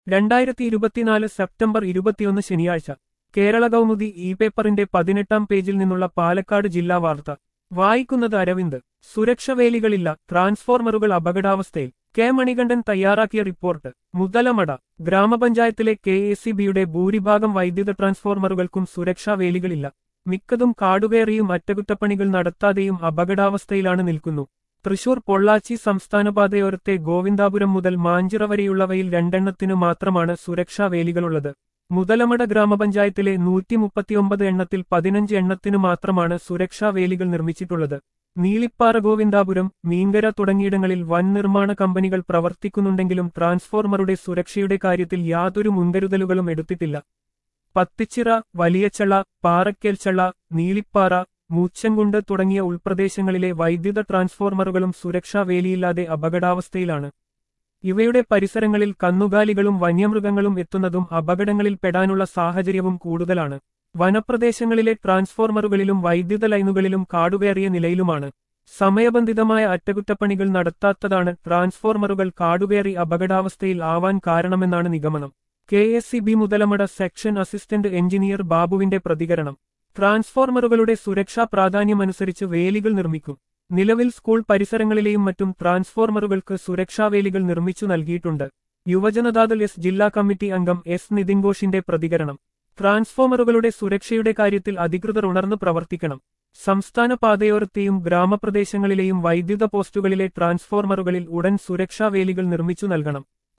രണ്ടായിരത്തി ഇരുപത്തിനാല് സെപ്റ്റംബർ ഇരുപത്തിയൊന്ന് ശനിയാഴ്ച കേരള കൗമുദി ഇ പേപ്പറിന്റെ പതിനെട്ടാം പേജിൽ നിന്നുള്ള പാലക്കാട് ജില്ലാ വാർത്ത വായിക്കുന്നത് അരവിന്ദ് സുരക്ഷവേലികളില്ല ട്രാൻസ്ഫോർമറുകൾ അപകടാവസ്ഥയിൽ കെ മണികണ്ഠൻ തയ്യാറാക്കിയ റിപ്പോർട്ട് മുതലമട ഗ്രാമപഞ്ചായത്തിലെ കെ എസ് സി ബിയുടെ ഭൂരിഭാഗം വൈദ്യുത ട്രാൻസ്ഫോർമറുകൾക്കും സുരക്ഷാ വേലികളില്ല മിക്കതും കാടുകയറിയും അറ്റകുറ്റപ്പണികൾ നടത്താതെയും അപകടാവസ്ഥയിലാണ് നിൽക്കുന്നു തൃശൂർ പൊള്ളാച്ചി സംസ്ഥാനപാതയോരത്തെ ഗോവിന്ദാപുരം മുതൽ മാഞ്ചിറ വരെയുള്ളവയിൽ രണ്ടെണ്ണത്തിനു മാത്രമാണ് സുരക്ഷാ വേലികളുള്ളത് മുതലമട ഗ്രാമപഞ്ചായത്തിലെ നൂറ്റി മുപ്പത്തിയൊമ്പത് എണ്ണത്തിൽ പതിനഞ്ച് എണ്ണത്തിനു മാത്രമാണ് സുരക്ഷാ വേലികൾ നിർമ്മിച്ചിട്ടുള്ളത് നീലിപ്പാറ ഗോവിന്ദാപുരം മീങ്കര തുടങ്ങിയിടങ്ങളിൽ വൻ നിർമ്മാണ കമ്പനികൾ പ്രവർത്തിക്കുന്നുണ്ടെങ്കിലും ട്രാൻസ്ഫോർമറുടെ സുരക്ഷയുടെ കാര്യത്തിൽ യാതൊരു മുൻകരുതലുകളും എടുത്തിട്ടില്ല പത്തിച്ചിറ വലിയച്ചള പാറക്കേൽച്ചള നീലിപ്പാറ മൂച്ചൻകുണ്ട് തുടങ്ങിയ ഉൾപ്രദേശങ്ങളിലെ വൈദ്യുത ട്രാൻസ്ഫോർമറുകളും സുരക്ഷാ വേലിയില്ലാതെ അപകടാവസ്ഥയിലാണ് ഇവയുടെ പരിസരങ്ങളിൽ കന്നുകാലികളും വന്യമൃഗങ്ങളും എത്തുന്നതും അപകടങ്ങളിൽ പെടാനുള്ള സാഹചര്യവും കൂടുതലാണ് വനപ്രദേശങ്ങളിലെ ട്രാൻസ്ഫോർമറുകളിലും വൈദ്യുത ലൈനുകളിലും കാടുകയറിയ നിലയിലുമാണ് സമയബന്ധിതമായ അറ്റകുറ്റപ്പണികൾ നടത്താത്തതാണ് ട്രാൻസ്ഫോർമറുകൾ കാടുകയറി അപകടാവസ്ഥയിൽ ആവാൻ കാരണമെന്നാണ് നിഗമനം K S C B Muthalamada section assistant engineer ബാബുവിന്റെ പ്രതികരണം ട്രാൻസ്ഫോർമറുകളുടെ സുരക്ഷാ പ്രാധാന്യമനുസരിച്ച് വേലികൾ നിർമ്മിക്കും നിലവിൽ സ്കൂൾ പരിസരങ്ങളിലെയും മറ്റും ട്രാൻസ്ഫോർമറുകൾക്ക് സുരക്ഷാവേലികൾ നിർമ്മിച്ചു നൽകിയിട്ടുണ്ട് യുവജനതാദൾ എസ് ജില്ലാ കമ്മിറ്റി അംഗം എസ് നിതിൻ ഘോഷിന്റെ പ്രതികരണം ട്രാൻസ്ഫോർമറുകളുടെ സുരക്ഷയുടെ കാര്യത്തിൽ അധികൃതർ ഉണർന്നു പ്രവർത്തിക്കണം സംസ്ഥാന പാതയോരത്തെയും ഗ്രാമപ്രദേശങ്ങളിലെയും വൈദ്യുത പോസ്റ്റുകളിലെ ട്രാൻസ്ഫോർമറുകളിൽ ഉടൻ സുരക്ഷാവേലികൾ നിർമ്മിച്ചു നൽകണം